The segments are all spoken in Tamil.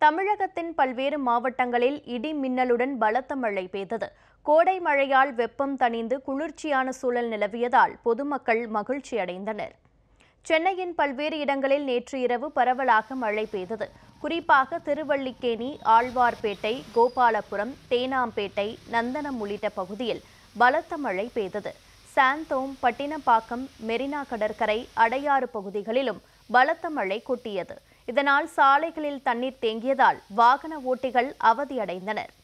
தமிழகத்தின் பல்வேறு மாவட்டங்களில் இடி மின்னலுடன் பலத்த மழை பெய்தது கோடை மழையால் வெப்பம் தணிந்து குளிர்ச்சியான சூழல் நிலவியதால் பொதுமக்கள் மகிழ்ச்சி அடைந்தனர் சென்னையின் பல்வேறு இடங்களில் நேற்று இரவு பரவலாக மழை பெய்தது குறிப்பாக திருவல்லிக்கேணி ஆழ்வார்பேட்டை கோபாலபுரம் தேனாம்பேட்டை நந்தனம் உள்ளிட்ட பகுதியில் பலத்த மழை பெய்தது சாந்தோம் பட்டினப்பாக்கம் மெரினா கடற்கரை அடையாறு பகுதிகளிலும் பலத்த மழை கொட்டியது இதனால் சாலைகளில் தண்ணீர் தேங்கியதால் வாகன ஓட்டிகள் அவதியடைந்தனர்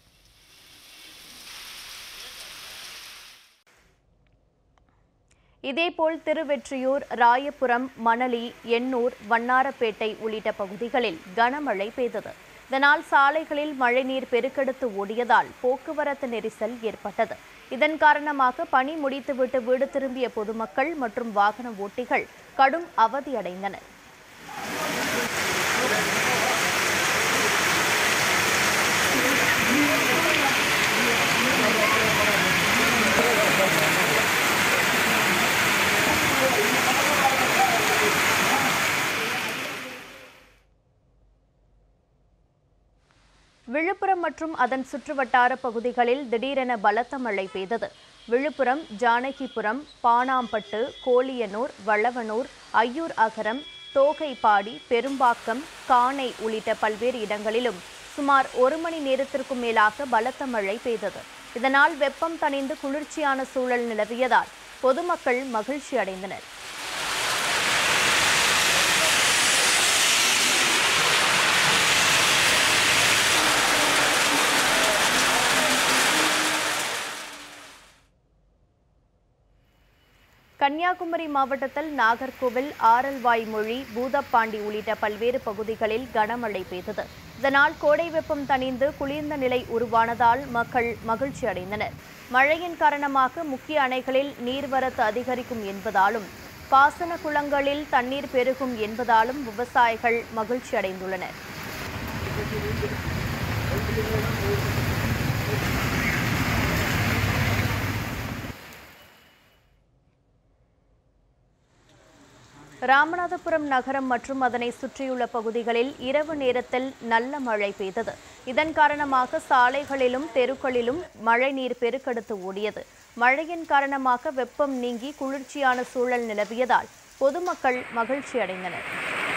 இதேபோல் திருவெற்றியூர் ராயபுரம் மணலி எண்ணூர் வண்ணாரப்பேட்டை உள்ளிட்ட பகுதிகளில் கனமழை பெய்தது இதனால் சாலைகளில் மழைநீர் பெருக்கெடுத்து ஓடியதால் போக்குவரத்து நெரிசல் ஏற்பட்டது இதன் காரணமாக பணி முடித்துவிட்டு வீடு திரும்பிய பொதுமக்கள் மற்றும் வாகன ஓட்டிகள் கடும் அவதியடைந்தனர் விழுப்புரம் மற்றும் அதன் சுற்றுவட்டார பகுதிகளில் திடீரென பலத்த மழை பெய்தது விழுப்புரம் ஜானகிபுரம் பாணாம்பட்டு கோலியனூர் வளவனூர் ஐயூர் அகரம் தோகைப்பாடி பெரும்பாக்கம் காணை உள்ளிட்ட பல்வேறு இடங்களிலும் சுமார் ஒரு மணி நேரத்திற்கும் மேலாக பலத்த மழை பெய்தது இதனால் வெப்பம் தணிந்து குளிர்ச்சியான சூழல் நிலவியதால் பொதுமக்கள் மகிழ்ச்சி அடைந்தனர் கன்னியாகுமரி மாவட்டத்தில் நாகர்கோவில் ஆரல்வாய்மொழி பூதப்பாண்டி உள்ளிட்ட பல்வேறு பகுதிகளில் கனமழை பெய்தது இதனால் கோடை வெப்பம் தணிந்து குளிர்ந்த நிலை உருவானதால் மக்கள் மகிழ்ச்சி அடைந்தனர் மழையின் காரணமாக முக்கிய அணைகளில் நீர்வரத்து அதிகரிக்கும் என்பதாலும் பாசன குளங்களில் தண்ணீர் பெருகும் என்பதாலும் விவசாயிகள் மகிழ்ச்சி அடைந்துள்ளனர் ராமநாதபுரம் நகரம் மற்றும் அதனை சுற்றியுள்ள பகுதிகளில் இரவு நேரத்தில் நல்ல மழை பெய்தது இதன் காரணமாக சாலைகளிலும் தெருக்களிலும் மழைநீர் பெருக்கெடுத்து ஓடியது மழையின் காரணமாக வெப்பம் நீங்கி குளிர்ச்சியான சூழல் நிலவியதால் பொதுமக்கள் மகிழ்ச்சி அடைந்தனர்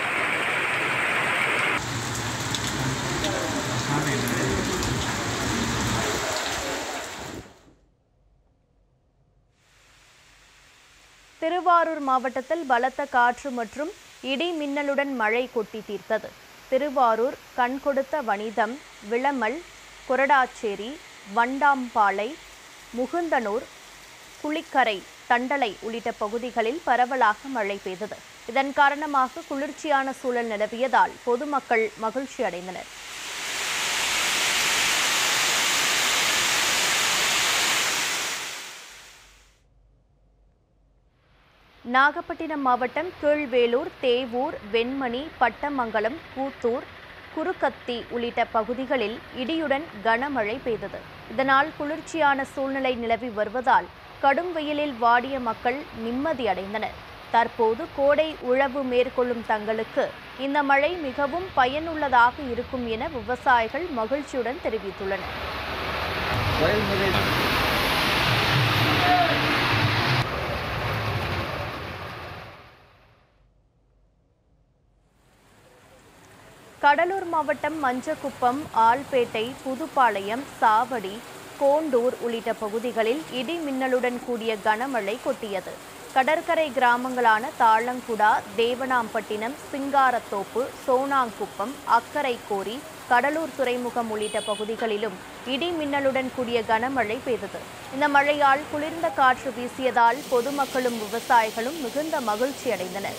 திருவாரூர் மாவட்டத்தில் பலத்த காற்று மற்றும் இடி மின்னலுடன் மழை கொட்டி தீர்த்தது திருவாரூர் கண்கொடுத்த வனிதம் விளமல் கொரடாச்சேரி வண்டாம்பாளை முகுந்தனூர் குளிக்கரை தண்டலை உள்ளிட்ட பகுதிகளில் பரவலாக மழை பெய்தது இதன் காரணமாக குளிர்ச்சியான சூழல் நிலவியதால் பொதுமக்கள் மகிழ்ச்சி அடைந்தனர் நாகப்பட்டினம் மாவட்டம் கீழ்வேலூர் தேவூர் வெண்மணி பட்டமங்கலம் கூத்தூர் குருக்கத்தி உள்ளிட்ட பகுதிகளில் இடியுடன் கனமழை பெய்தது இதனால் குளிர்ச்சியான சூழ்நிலை நிலவி வருவதால் கடும் வெயிலில் வாடிய மக்கள் நிம்மதி அடைந்தனர் தற்போது கோடை உழவு மேற்கொள்ளும் தங்களுக்கு இந்த மழை மிகவும் பயனுள்ளதாக இருக்கும் என விவசாயிகள் மகிழ்ச்சியுடன் தெரிவித்துள்ளனர் கடலூர் மாவட்டம் மஞ்சக்குப்பம் ஆல்பேட்டை புதுப்பாளையம் சாவடி கோண்டூர் உள்ளிட்ட பகுதிகளில் இடி மின்னலுடன் கூடிய கனமழை கொட்டியது கடற்கரை கிராமங்களான தாளங்குடா தேவனாம்பட்டினம் சிங்காரத்தோப்பு சோனாங்குப்பம் அக்கரைக்கோரி கடலூர் துறைமுகம் உள்ளிட்ட பகுதிகளிலும் இடி மின்னலுடன் கூடிய கனமழை பெய்தது இந்த மழையால் குளிர்ந்த காற்று வீசியதால் பொதுமக்களும் விவசாயிகளும் மிகுந்த மகிழ்ச்சி அடைந்தனர்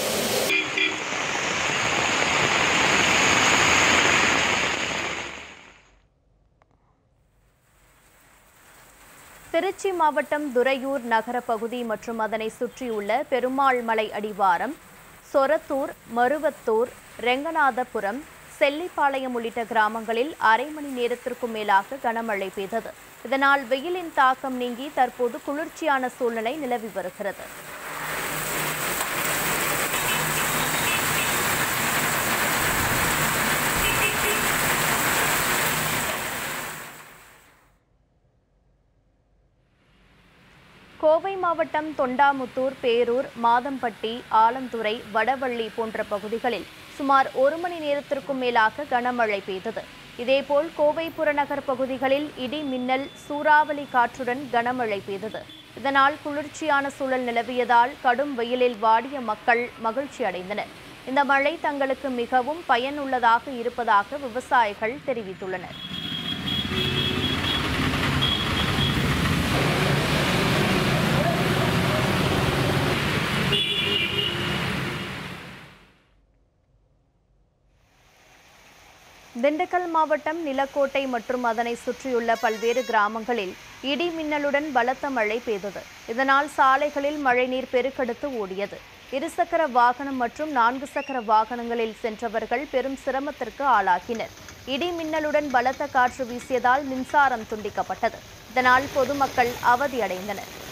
திருச்சி மாவட்டம் துறையூர் நகர பகுதி மற்றும் அதனை சுற்றியுள்ள பெருமாள் மலை அடிவாரம் சொரத்தூர் மருவத்தூர் ரெங்கநாதபுரம் செல்லிப்பாளையம் உள்ளிட்ட கிராமங்களில் அரை மணி நேரத்திற்கும் மேலாக கனமழை பெய்தது இதனால் வெயிலின் தாக்கம் நீங்கி தற்போது குளிர்ச்சியான சூழ்நிலை நிலவி வருகிறது கோவை மாவட்டம் தொண்டாமுத்தூர் பேரூர் மாதம்பட்டி ஆலந்துறை வடவள்ளி போன்ற பகுதிகளில் சுமார் ஒரு மணி நேரத்திற்கும் மேலாக கனமழை பெய்தது இதேபோல் கோவை புறநகர் பகுதிகளில் இடி மின்னல் சூறாவளி காற்றுடன் கனமழை பெய்தது இதனால் குளிர்ச்சியான சூழல் நிலவியதால் கடும் வெயிலில் வாடிய மக்கள் மகிழ்ச்சி அடைந்தனர் இந்த மழை தங்களுக்கு மிகவும் பயனுள்ளதாக இருப்பதாக விவசாயிகள் தெரிவித்துள்ளனர் திண்டுக்கல் மாவட்டம் நிலக்கோட்டை மற்றும் அதனை சுற்றியுள்ள பல்வேறு கிராமங்களில் இடி மின்னலுடன் பலத்த மழை பெய்தது இதனால் சாலைகளில் மழைநீர் பெருக்கெடுத்து ஓடியது இருசக்கர வாகனம் மற்றும் நான்கு சக்கர வாகனங்களில் சென்றவர்கள் பெரும் சிரமத்திற்கு ஆளாகினர் இடி மின்னலுடன் பலத்த காற்று வீசியதால் மின்சாரம் துண்டிக்கப்பட்டது இதனால் பொதுமக்கள் அவதியடைந்தனர்